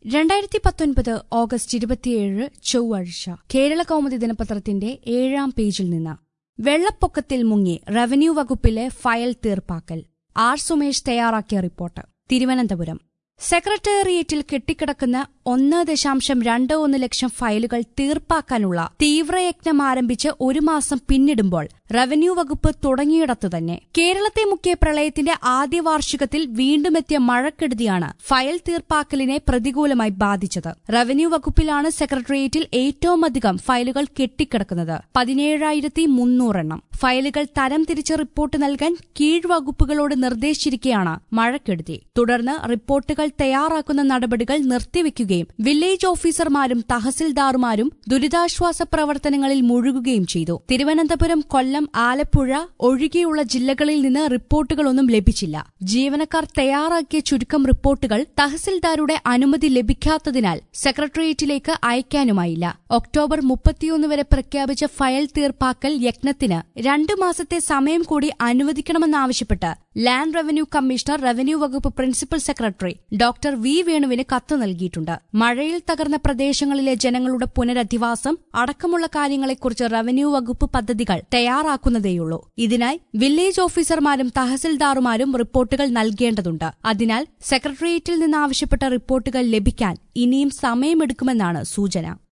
രണ്ടായിരത്തി പത്തൊൻപത് ഓഗസ്റ്റ് ഇരുപത്തിയേഴ് ചൊവ്വാഴ്ച കേരള കൗമുദി ദിനപത്രത്തിന്റെ ഏഴാം പേജിൽ നിന്ന് വെള്ളപ്പൊക്കത്തിൽ മുങ്ങി റവന്യൂ വകുപ്പിലെ ഫയൽ തീർപ്പാക്കൽ ആർ സുമേഷ് തയ്യാറാക്കിയ റിപ്പോർട്ട് തിരുവനന്തപുരം സെക്രട്ടേറിയറ്റിൽ കെട്ടിക്കിടക്കുന്ന ഒന്ന് ദശാംശം രണ്ട് ഒന്ന് ലക്ഷം ഫയലുകൾ തീർപ്പാക്കാനുള്ള തീവ്രയജ്ഞം ആരംഭിച്ച് ഒരു മാസം പിന്നിടുമ്പോൾ റവന്യൂ വകുപ്പ് തുടങ്ങിയിടത്തു തന്നെ കേരളത്തെ മുക്കിയ പ്രളയത്തിന്റെ ആദ്യ വാർഷികത്തിൽ വീണ്ടുമെത്തിയ മഴക്കെടുതിയാണ് ഫയൽ തീർപ്പാക്കലിനെ പ്രതികൂലമായി ബാധിച്ചത് റവന്യൂ വകുപ്പിലാണ് സെക്രട്ടേറിയറ്റിൽ ഏറ്റവും അധികം ഫയലുകൾ കെട്ടിക്കിടക്കുന്നത് പതിനേഴായിരത്തി മുന്നൂറെണ്ണം ഫയലുകൾ തരം തിരിച്ച് റിപ്പോർട്ട് നൽകാൻ കീഴ്വകുപ്പുകളോട് നിർദ്ദേശിച്ചിരിക്കെയാണ് മഴക്കെടുതി തുടർന്ന് റിപ്പോർട്ടുകൾ തയ്യാറാക്കുന്ന നടപടികൾ നിർത്തിവെക്കുകയും വില്ലേജ് ഓഫീസർമാരും തഹസിൽദാർമാരും ദുരിതാശ്വാസ പ്രവർത്തനങ്ങളിൽ മുഴുകുകയും ചെയ്തു തിരുവനന്തപുരം കൊല്ലം ആലപ്പുഴ ഒഴികെയുള്ള ജില്ലകളിൽ നിന്ന് റിപ്പോർട്ടുകളൊന്നും ലഭിച്ചില്ല ജീവനക്കാർ തയ്യാറാക്കിയ ചുരുക്കം റിപ്പോർട്ടുകൾ തഹസിൽദാരുടെ അനുമതി ലഭിക്കാത്തതിനാൽ സെക്രട്ടേറിയറ്റിലേക്ക് അയക്കാനുമായില്ല ഒക്ടോബർ മുപ്പത്തിയൊന്ന് വരെ പ്രഖ്യാപിച്ച ഫയൽ തീർപ്പാക്കൽ യജ്ഞത്തിന് രണ്ടു മാസത്തെ സമയം കൂടി അനുവദിക്കണമെന്നാവശ്യപ്പെട്ട് ലാൻഡ് റവന്യൂ കമ്മീഷണർ റവന്യൂ വകുപ്പ് പ്രിൻസിപ്പൽ സെക്രട്ടറി ഡോക്ടർ വി വേണുവിന് കത്ത് നൽകിയിട്ടുണ്ട് മഴയിൽ തകർന്ന പ്രദേശങ്ങളിലെ ജനങ്ങളുടെ പുനരധിവാസം അടക്കമുള്ള കാര്യങ്ങളെക്കുറിച്ച് റവന്യൂ വകുപ്പ് പദ്ധതികൾ തയ്യാറാക്കുന്നതേയുള്ളൂ ഇതിനായി വില്ലേജ് ഓഫീസർമാരും തഹസിൽദാറുമാരും റിപ്പോർട്ടുകൾ നൽകേണ്ടതുണ്ട് അതിനാൽ സെക്രട്ടേറിയറ്റിൽ നിന്ന് ആവശ്യപ്പെട്ട റിപ്പോർട്ടുകൾ ലഭിക്കാൻ ഇനിയും സമയമെടുക്കുമെന്നാണ് സൂചന